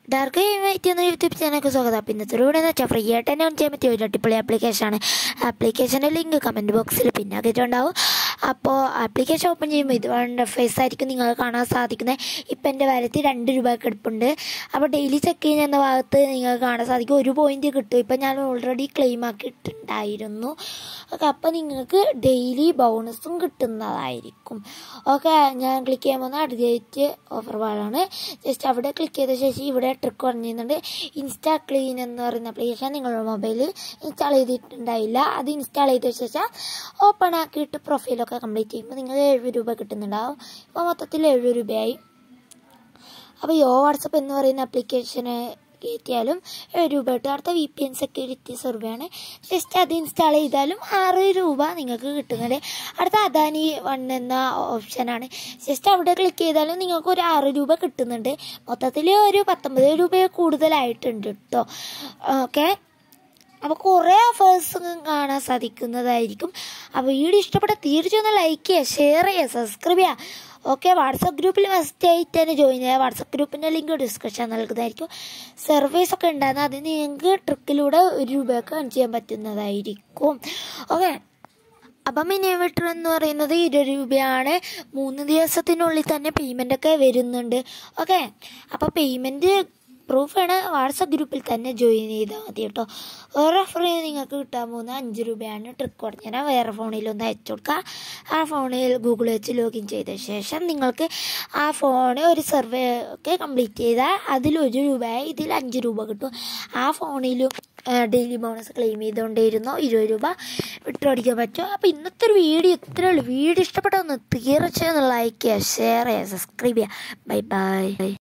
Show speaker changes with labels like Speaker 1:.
Speaker 1: dark white എന്ന YouTube ചാനലിലേക്ക് സ്വാഗതം അപ്പോൾ ഇന്നത്തെ വീഡിയോ എന്ന് വെച്ചാൽ ഫ്രീ ആയിട്ട് തന്നെ ഓൺ ചെയ്യാൻ പറ്റിയ ഒരു അടിപൊളി ആപ്ലിക്കേഷനാണ് ആപ്ലിക്കേഷൻ്റെ ലിങ്ക് കമൻറ്റ് ബോക്സിൽ പിന്നെ ആക്കിയിട്ടുണ്ടാവും അപ്പോൾ ആപ്ലിക്കേഷൻ ഓപ്പൺ ചെയ്യുമ്പോൾ ഇത് ഫേസ് ആയിരിക്കും നിങ്ങൾക്ക് കാണാൻ സാധിക്കുന്നത് ഇപ്പം എൻ്റെ വാലത്തിൽ രണ്ട് രൂപ കിടപ്പുണ്ട് അപ്പോൾ ഡെയിലി ചെക്ക് ചെയ്യുന്ന ഭാഗത്ത് നിങ്ങൾക്ക് കാണാൻ സാധിക്കും ഒരു പോയിന്റ് കിട്ടും ഇപ്പം ഞാൻ ഓൾറെഡി ക്ലെയിം ആക്കിയിട്ടുണ്ടായിരുന്നു ഓക്കെ അപ്പോൾ നിങ്ങൾക്ക് ഡെയിലി ബോണസും കിട്ടുന്നതായിരിക്കും ഓക്കെ ഞാൻ ക്ലിക്ക് ചെയ്യാൻ പോകുന്ന അപ്ഡേറ്റ് ഓഫർ വാളാണ് ജസ്റ്റ് അവിടെ ക്ലിക്ക് ചെയ്ത ശേഷം ഇവിടെ ട്രിക്ക് പറഞ്ഞിരുന്നുണ്ട് ഇൻസ്റ്റാ ക്ലീൻ എന്ന് പറയുന്ന ആപ്ലിക്കേഷൻ നിങ്ങളുടെ മൊബൈലിൽ ഇൻസ്റ്റാൾ ചെയ്തിട്ടുണ്ടായില്ല അത് ഇൻസ്റ്റാൾ ചെയ്ത ശേഷം ഓപ്പൺ ആക്കിയിട്ട് പ്രൊഫൈലൊക്കെ കംപ്ലീറ്റ് ചെയ്യുമ്പോൾ നിങ്ങൾ എഴുപത് രൂപ കിട്ടുന്നുണ്ടാവും ഇപ്പോൾ മൊത്തത്തിൽ എഴുപത് രൂപയായി അപ്പോൾ യോ വാട്സപ്പ് എന്ന് പറയുന്ന ആപ്ലിക്കേഷന് കയറ്റിയാലും ഏഴ് രൂപ കിട്ടും അടുത്ത വി പി എൻ സെക്യൂരിറ്റി സർവേയാണ് ജസ്റ്റ് അത് ഇൻസ്റ്റാൾ ചെയ്താലും ആറ് രൂപ നിങ്ങൾക്ക് കിട്ടുന്നത് അടുത്ത അദാനി വൺ എന്ന ഓപ്ഷനാണ് ജസ്റ്റ് അവിടെ ക്ലിക്ക് ചെയ്താലും നിങ്ങൾക്ക് ഒരു ആറ് രൂപ കിട്ടുന്നുണ്ട് മൊത്തത്തിൽ ഒരു പത്തൊമ്പത് രൂപ കൂടുതലായിട്ടുണ്ട് കേട്ടോ ഓക്കെ അപ്പോൾ കുറേ ഓഫേഴ്സ് കാണാൻ സാധിക്കുന്നതായിരിക്കും അപ്പോൾ വീഡിയോ ഇഷ്ടപ്പെട്ട തീർച്ചയായും ഒന്ന് ലൈക്ക് ചെയ്യുക ഷെയർ ചെയ്യുക സബ്സ്ക്രൈബ് ചെയ്യുക ഓക്കെ വാട്സപ്പ് ഗ്രൂപ്പിൽ ഫസ്റ്റ് ആയിട്ട് തന്നെ ജോയിൻ ചെയ്യുക വാട്സപ്പ് ഗ്രൂപ്പിൻ്റെ ലിങ്ക് ഡിസ്ക്രിപ്ഷൻ നൽകുന്നതായിരിക്കും സർവീസ് ഒക്കെ ഉണ്ടാകുന്ന അത് നിങ്ങൾക്ക് ട്രിക്കിലൂടെ ഒരു രൂപയൊക്കെ earn ചെയ്യാൻ പറ്റുന്നതായിരിക്കും ഓക്കെ അപ്പം മിനിമീറ്റർ എന്ന് പറയുന്നത് ഇരുപത് രൂപയാണ് മൂന്ന് ദിവസത്തിനുള്ളിൽ തന്നെ പേയ്മെൻ്റ് ഒക്കെ വരുന്നുണ്ട് ഓക്കെ അപ്പോൾ പേയ്മെൻറ്റ് പ്രൂഫ് ആണ് വാട്സപ്പ് ഗ്രൂപ്പിൽ തന്നെ ജോയിൻ ചെയ്താൽ മതി കേട്ടോ വേറെ ഫ്രീ നിങ്ങൾക്ക് കിട്ടാൻ പോകുന്ന അഞ്ച് രൂപയാണ് ട്രിക്ക് പറഞ്ഞാൽ വേറെ ഫോണിൽ ഒന്ന് അയച്ചു കൊടുക്കുക ആ ഫോണിൽ ഗൂഗിൾ വെച്ച് ലോഗിൻ ചെയ്ത ശേഷം നിങ്ങൾക്ക് ആ ഫോണ് ഒരു സർവേ ഒക്കെ കംപ്ലീറ്റ് ചെയ്താൽ അതിൽ ഒരു രൂപയായി ഇതിൽ അഞ്ച് രൂപ കിട്ടും ആ ഫോണിലും ഡെയിലി ബോണസ് ക്ലെയിം ചെയ്തുകൊണ്ടേയിരുന്നു ഇരുപത് രൂപ വിട്ടോടിക്കാൻ പറ്റും അപ്പോൾ ഇന്നത്തെ ഒരു വീഡിയോ ഇത്രയേ ഉള്ളൂ വീഡിയോ ഇഷ്ടപ്പെട്ടൊന്ന് തീർച്ചയായും ലൈക്ക് ചെയ്യുക ഷെയർ ചെയ്യുക സബ്സ്ക്രൈബ് ചെയ്യുക ബൈ ബൈ